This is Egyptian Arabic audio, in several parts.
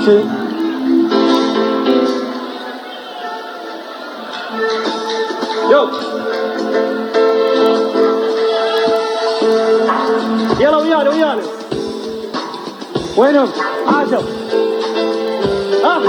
يو يلا ويانا ويانا وينهم؟ عاشوا ها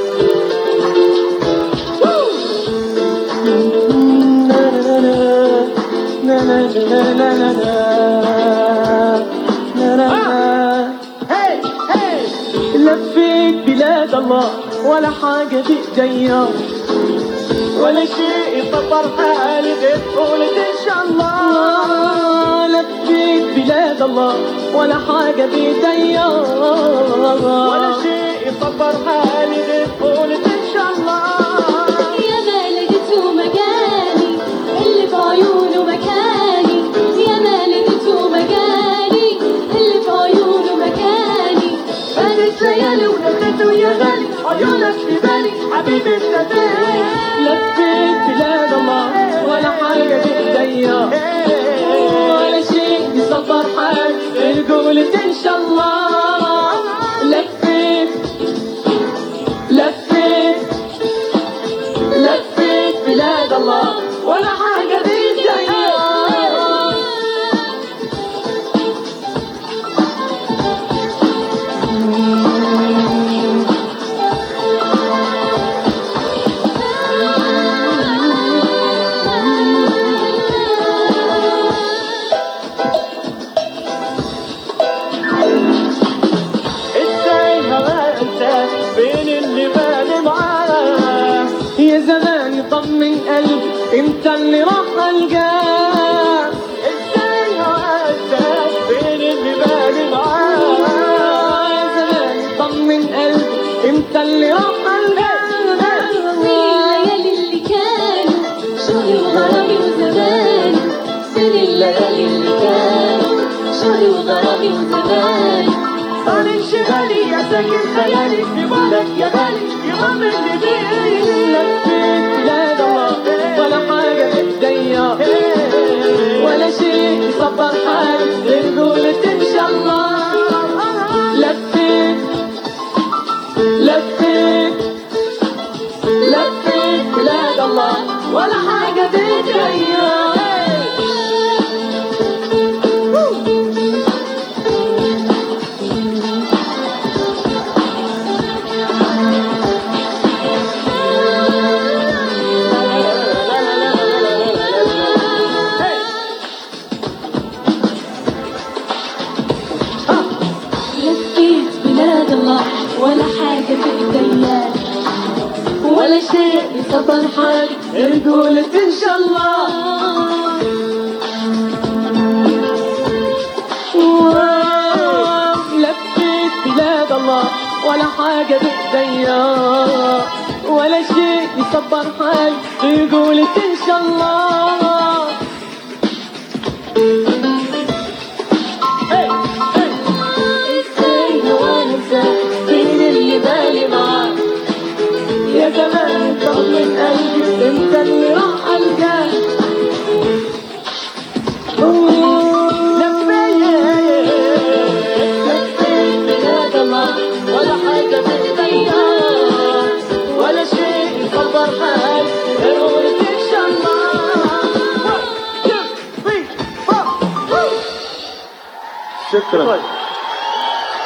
هي هي لفيت بلاد الله ولا حاجة بإيديا ولا شيء يطبر حالي غير قولة ان شاء الله لفيت بلاد الله ولا حاجة بإيديا ولا شيء يطبر حالي غير قولة ان شاء الله يا ما لقيته مكاني اللي في عيونه مكاني يا ما لقيته مكاني اللي في عيونه مكاني بنت ليالي ونسيته يا غالي عيونك في بالي حبيبي انت لفيت بلاد الله ولا حاجة بإيديا ولا شيء يصبر حال القولة إن شاء الله لفيت لفيت لفيت بلاد الله ولا حاجة بإيديا ازاي ما انت بين اللي بالي معاه يا زمان طمن قلبي انت اللي راح القاه ازاي ما انت بين اللي بالي يا معاه زمان طمن قلبي انت اللي راح الليالي اللي كانوا شهري وغرامي وزماني سن الليالي اللي كانوا شهري وغرامي وزماني صار انشغالي يا ساكن خيالي في بالك يا غالي يغم اللي بيني لفيت بلاد الله ولا حاجة بإيديا ولا شيء يصبر حالي نقولت إن شاء الله لفيت لفيت لفيت بلاد الله ولا حاجة بإيديا لفيت بلاد الله ولا حاجة في ايديا ولا شيء يصبر حالي نقولت إن شاء الله لفيت بلاد الله ولا حاجة بإيديا ولا شيء يصبر حالي يقولت إن شاء الله ازاي وانسى بين اللي بالي معاك يا زمان طمن قلبي انت اللي راح القاك لفيت بلاد الله ولا حاجة بإيديا ولا شيء يصبر حال ضروري إن شاء الله شكرا